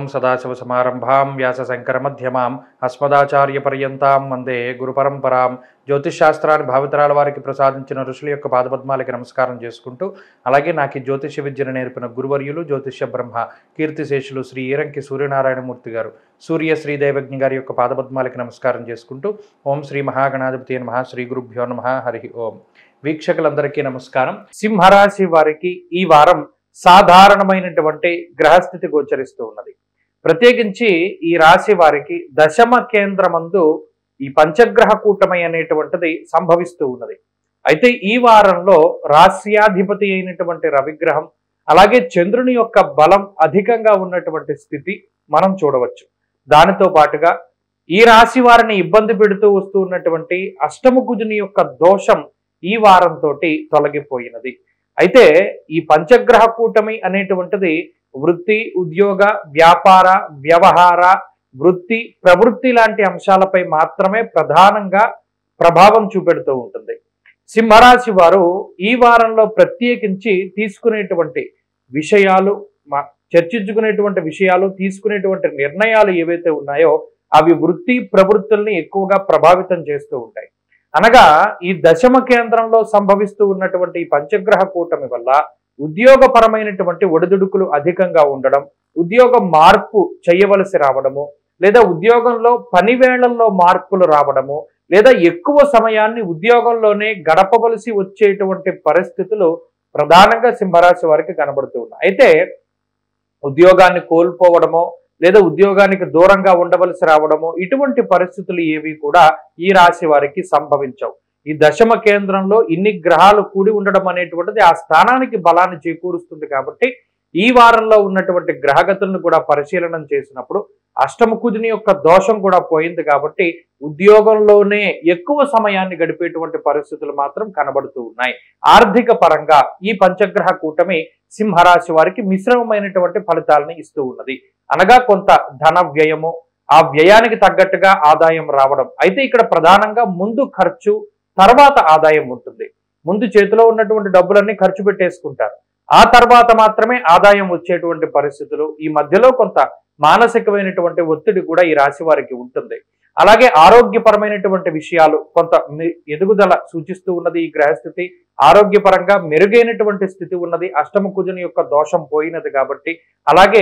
సదాశివసమారంభాం వ్యాసశంకరమధ్యమాం అస్మదాచార్యపర్యంతాం వందే గురుపరంపరాం జ్యోతిష్శాస్త్రాన్ని భావితరాల వారికి ప్రసాదించిన ఋషుల యొక్క పాదపద్మాలకి నమస్కారం చేసుకుంటూ అలాగే నాకు ఈ జ్యోతిష్య విద్యను నేర్పిన గురువర్యులు జ్యోతిష్య బ్రహ్మ కీర్తిశేషులు శ్రీ ఈరంకి సూర్యనారాయణమూర్తి గారు సూర్య శ్రీ దైవజ్ఞ గారి యొక్క పాదపద్మాలకి నమస్కారం చేసుకుంటూ ఓం శ్రీ మహాగణాధిపతి నమ శ్రీ గురుభ్యో నమ హరి ఓం వీక్షకులందరికీ నమస్కారం సింహరాశి వారికి ఈ వారం సాధారణమైనటువంటి గ్రహస్థితి గోచరిస్తూ ఉన్నది ప్రత్యేకించి ఈ రాశి వారికి దశమ కేంద్రమందు ఈ పంచగ్రహ కూటమి అనేటువంటిది సంభవిస్తూ ఉన్నది అయితే ఈ వారంలో రాస్యాధిపతి అయినటువంటి రవిగ్రహం అలాగే చంద్రుని యొక్క బలం అధికంగా ఉన్నటువంటి స్థితి మనం చూడవచ్చు దానితో పాటుగా ఈ రాశి వారిని ఇబ్బంది పెడుతూ వస్తూ ఉన్నటువంటి అష్టమ కుజుని యొక్క దోషం ఈ వారంతో తొలగిపోయినది అయితే ఈ పంచగ్రహ కూటమి అనేటువంటిది వృత్తి ఉద్యోగ వ్యాపార వ్యవహార వృత్తి ప్రవృత్తి లాంటి అంశాలపై మాత్రమే ప్రధానంగా ప్రభావం చూపెడుతూ ఉంటుంది సింహరాశి వారు ఈ వారంలో ప్రత్యేకించి తీసుకునేటువంటి విషయాలు మా చర్చించుకునేటువంటి విషయాలు తీసుకునేటువంటి నిర్ణయాలు ఏవైతే ఉన్నాయో అవి వృత్తి ప్రవృత్తుల్ని ఎక్కువగా ప్రభావితం చేస్తూ ఉంటాయి అనగా ఈ దశమ కేంద్రంలో సంభవిస్తూ ఉన్నటువంటి ఈ పంచగ్రహ కూటమి వల్ల ఉద్యోగపరమైనటువంటి ఒడిదుడుకులు అధికంగా ఉండడం ఉద్యోగ మార్పు చేయవలసి రావడము లేదా ఉద్యోగంలో పని వేళల్లో మార్పులు రావడము లేదా ఎక్కువ సమయాన్ని ఉద్యోగంలోనే గడపవలసి వచ్చేటువంటి పరిస్థితులు ప్రధానంగా సింహరాశి వారికి కనబడుతూ ఉన్నాయి అయితే ఉద్యోగాన్ని కోల్పోవడమో లేదా ఉద్యోగానికి దూరంగా ఉండవలసి రావడము ఇటువంటి పరిస్థితులు ఏవి కూడా ఈ రాశి వారికి సంభవించవు ఈ దశమ కేంద్రంలో ఇన్ని గ్రహాలు కూడి ఉండడం అనేటువంటిది ఆ స్థానానికి బలాన్ని చేకూరుస్తుంది కాబట్టి ఈ వారంలో ఉన్నటువంటి గ్రహగతులను కూడా పరిశీలనం చేసినప్పుడు అష్టమ కుజుని యొక్క దోషం కూడా పోయింది కాబట్టి ఉద్యోగంలోనే ఎక్కువ సమయాన్ని గడిపేటువంటి పరిస్థితులు మాత్రం కనబడుతూ ఉన్నాయి ఆర్థిక పరంగా ఈ పంచగ్రహ కూటమి సింహరాశి వారికి మిశ్రమమైనటువంటి ఫలితాలని ఇస్తూ ఉన్నది అనగా కొంత ధన వ్యయము ఆ వ్యయానికి తగ్గట్టుగా ఆదాయం రావడం అయితే ఇక్కడ ప్రధానంగా ముందు ఖర్చు తర్వాత ఆదాయం ఉంటుంది ముందు చేతిలో ఉన్నటువంటి డబ్బులన్నీ ఖర్చు పెట్టేసుకుంటారు ఆ తర్వాత మాత్రమే ఆదాయం వచ్చేటువంటి పరిస్థితులు ఈ మధ్యలో కొంత మానసికమైనటువంటి ఒత్తిడి కూడా ఈ రాశి వారికి ఉంటుంది అలాగే ఆరోగ్యపరమైనటువంటి విషయాలు కొంత మి- ఎదుగుదల సూచిస్తూ ఉన్నది ఈ గ్రహస్థితి ఆరోగ్యపరంగా మెరుగైనటువంటి స్థితి ఉన్నది అష్టమ కుజుని యొక్క దోషం పోయినది కాబట్టి అలాగే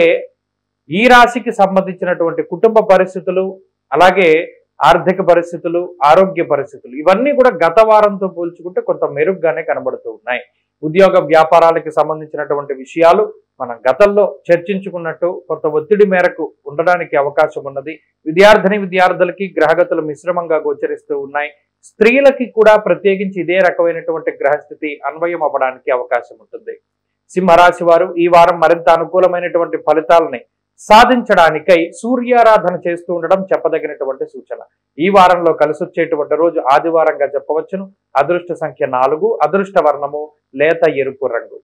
ఈ రాశికి సంబంధించినటువంటి కుటుంబ పరిస్థితులు అలాగే ఆర్థిక పరిస్థితులు ఆరోగ్య పరిస్థితులు ఇవన్నీ కూడా గత వారంతో పోల్చుకుంటే కొంత మెరుగ్గానే కనబడుతూ ఉన్నాయి ఉద్యోగ వ్యాపారాలకి సంబంధించినటువంటి విషయాలు మనం గతంలో చర్చించుకున్నట్టు కొంత ఒత్తిడి మేరకు ఉండడానికి అవకాశం ఉన్నది విద్యార్థిని విద్యార్థులకి గ్రహగతులు మిశ్రమంగా గోచరిస్తూ ఉన్నాయి స్త్రీలకి కూడా ప్రత్యేకించి ఇదే రకమైనటువంటి గ్రహస్థితి అన్వయం అవ్వడానికి అవకాశం ఉంటుంది సింహరాశి వారు ఈ వారం మరింత అనుకూలమైనటువంటి ఫలితాలని సాధించడానికై సూర్యారాధన చేస్తూ ఉండడం చెప్పదగినటువంటి సూచన ఈ వారంలో కలిసొచ్చేటువంటి రోజు ఆదివారంగా చెప్పవచ్చును అదృష్ట సంఖ్య నాలుగు అదృష్ట వర్ణము లేత ఎరుపు రంగు